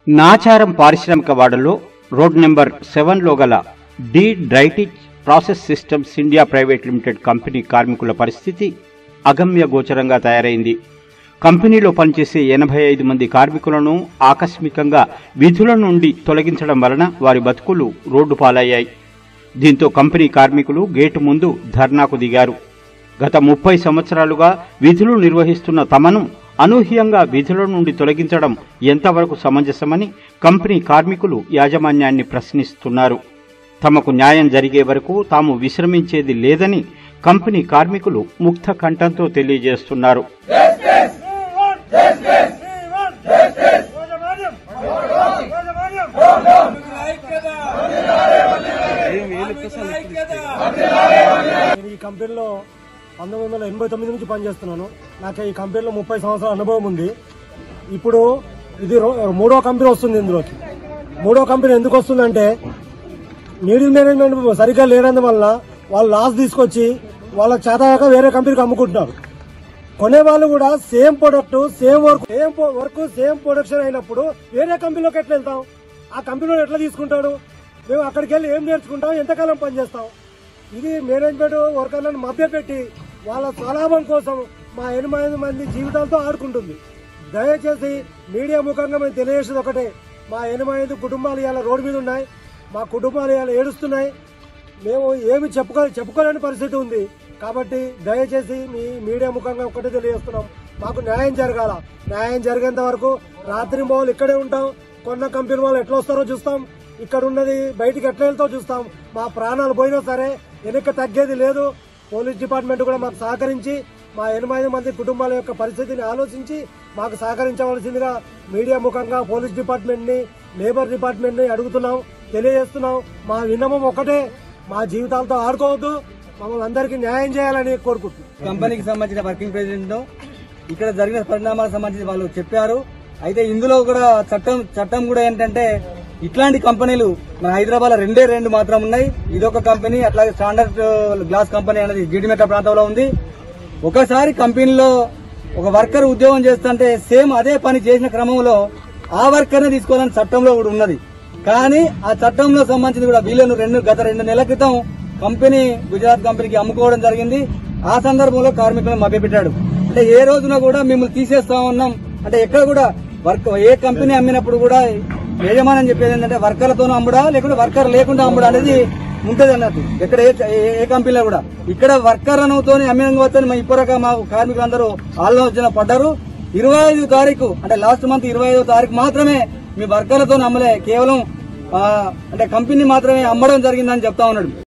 నాచారం పారిశ్రామిక వాడలో road number సెవెన్లో గల డి డ్రైటిచ్ process systems India private limited company కార్మికుల పరిస్థితి అగమ్య గోచరంగా తయారైంది కంపెనీలో పనిచేసే ఎనభై ఐదు మంది కార్మికులను ఆకస్మికంగా విధుల నుండి తొలగించడం వలన వారి బతుకులు రోడ్డు పాలయ్యాయి దీంతో కంపెనీ కార్మికులు గేటు ముందు ధర్నాకు దిగారు గత ముప్పై సంవత్సరాలుగా విధులు నిర్వహిస్తున్న తమను అనూహ్యంగా విధుల నుండి తొలగించడం ఎంతవరకు సమంజసమని కంపెనీ కార్మికులు యాజమాన్యాన్ని ప్రశ్నిస్తున్నారు తమకు న్యాయం జరిగే వరకు తాము విశ్రమించేది లేదని కంపెనీ కార్మికులు ముక్త కంఠంతో తెలియజేస్తున్నారు నేను ఈ కంపెనీలో పంతొమ్మిది వందల ఎనభై తొమ్మిది నుంచి పనిచేస్తున్నాను నాకు ఈ కంపెనీలో ముప్పై సంవత్సరాల అనుభవం ఉంది ఇప్పుడు ఇది రో- మూడో కంపెనీ వస్తుంది ఇందులోకి మూడో కంపెనీ ఎందుకు వస్తుందంటే నీడిల్ మేనేజ్మెంట్ సరిగ్గా లేనందువల్ల వాళ్ళు లాస్ తీసుకొచ్చి వాళ్ళకి చేతగాక వేరే కంపెనీకి అమ్ముకుంటున్నారు కొనే వాళ్ళు కూడా same product same work same work same production అయినప్పుడు వేరే కంపెనీలోకి ఎట్లా వెళ్తాం ఆ కంపెనీలో ఎట్లా తీసుకుంటాడు మేము అక్కడికి వెళ్ళి ఏం నేర్చుకుంటాం ఎంతకాలం పనిచేస్తాం ఇది మేనేజ్మెంట్ వర్కర్లను మభ్యపెట్టి వాళ్ళ స్వలాభం కోసం మా ఎనిమిది మంది జీవితాలతో ఆడుకుంటుంది దయచేసి మీడియా ముఖంగా మేము తెలియజేసేది ఒకటే మా ఎనిమిది కుటుంబాలు ఇవాళ రోడ్డు మీద ఉన్నాయి మా కుటుంబాలు ఇవాళ ఏడుస్తున్నాయి మేము ఏమి చెప్పుకో చెప్పుకోలేని పరిస్థితి ఉంది కాబట్టి దయచేసి మీ మీడియా ముఖంగా ఒకటే తెలియజేస్తున్నాం మాకు న్యాయం జరగాల న్యాయం జరిగేంత వరకు రాత్రి మోలు ఇక్కడే ఉంటాం కొన్న కంపెనీ వాళ్ళు ఎట్లా వస్తారో చూస్తాం ఇక్కడ ఉన్నది బయటికి ఎట్లా వెళ్తారో చూస్తాం మా ప్రాణాలు పోయినా సరే వెనక్కి తగ్గేది లేదు పోలీస్ డిపార్ట్మెంట్ కూడా మాకు సహకరించి మా ఎనిమిది మంది కుటుంబాల యొక్క పరిస్థితిని ఆలోచించి మాకు సహకరించవలసిందిగా మీడియా ముఖంగా పోలీస్ డిపార్ట్మెంట్ ని లేబర్ డిపార్ట్మెంట్ ని అడుగుతున్నాం తెలియజేస్తున్నాం మా విన్నమం ఒకటే మా జీవితాలతో ఆడుకోవద్దు మమ్మల్ని అందరికీ న్యాయం చేయాలని కోరుకుంటున్నాం కంపెనీకి సంబంధించిన వర్కింగ్ ప్రెసిడెంట్ ఇక్కడ జరిగిన పరిణామాలకు సంబంధించి వాళ్ళు చెప్పారు అయితే ఇందులో కూడా చట్టం చట్టం కూడా ఏంటంటే ఇట్లాంటి కంపెనీలు మన హైదరాబాద్ లో రెండే రెండు మాత్రం ఉన్నాయి ఇదొక కంపెనీ అట్లాగే స్టాండర్డ్ గ్లాస్ కంపెనీ అనేది జీడిమెట్ట ప్రాంతంలో ఉంది ఒకసారి కంపెనీలో ఒక వర్కర్ ఉద్యోగం చేస్తుంటే సేమ్ అదే పని చేసిన క్రమంలో ఆ వర్కర్నే తీసుకోవాలని చట్టంలో కూడా ఉన్నది కానీ ఆ చట్టంలో సంబంధించి కూడా వీళ్ళను రెండు గత రెండు నెలల క్రితం కంపెనీ గుజరాత్ కంపెనీకి అమ్ముకోవడం జరిగింది ఆ సందర్భంలో కార్మికులను మభ్యపెట్టాడు అంటే ఏ రోజున కూడా మిమ్మల్ని తీసేస్తా ఉన్నాం అంటే ఎక్కడ కూడా వర్క్ ఏ కంపెనీ అమ్మినప్పుడు కూడా యజమాని చెప్పేది ఏంటంటే వర్కర్లతోనూ అమ్ముడా లేకుంటే వర్కర్ లేకుండా అమ్ముడా అనేది ఉంటది అన్నట్టు ఎక్కడ ఏ ఏ- ఏ కంపెనీలో కూడా ఇక్కడ వర్కర్ అనుతోని అమ్మిన పోతే మా ఇప్పటిక మా కార్మికులందరూ ఆలోచన పడ్డారు ఇరవై ఐదు తారీఖు అంటే లాస్ట్ మంత్ ఇరవై ఐదో తారీఖు మాత్రమే మీ వర్కర్లతో అమ్మలే కేవలం ఆ, అంటే కంపెనీ మాత్రమే అమ్మడం జరిగిందని చెప్తా ఉన్నాడు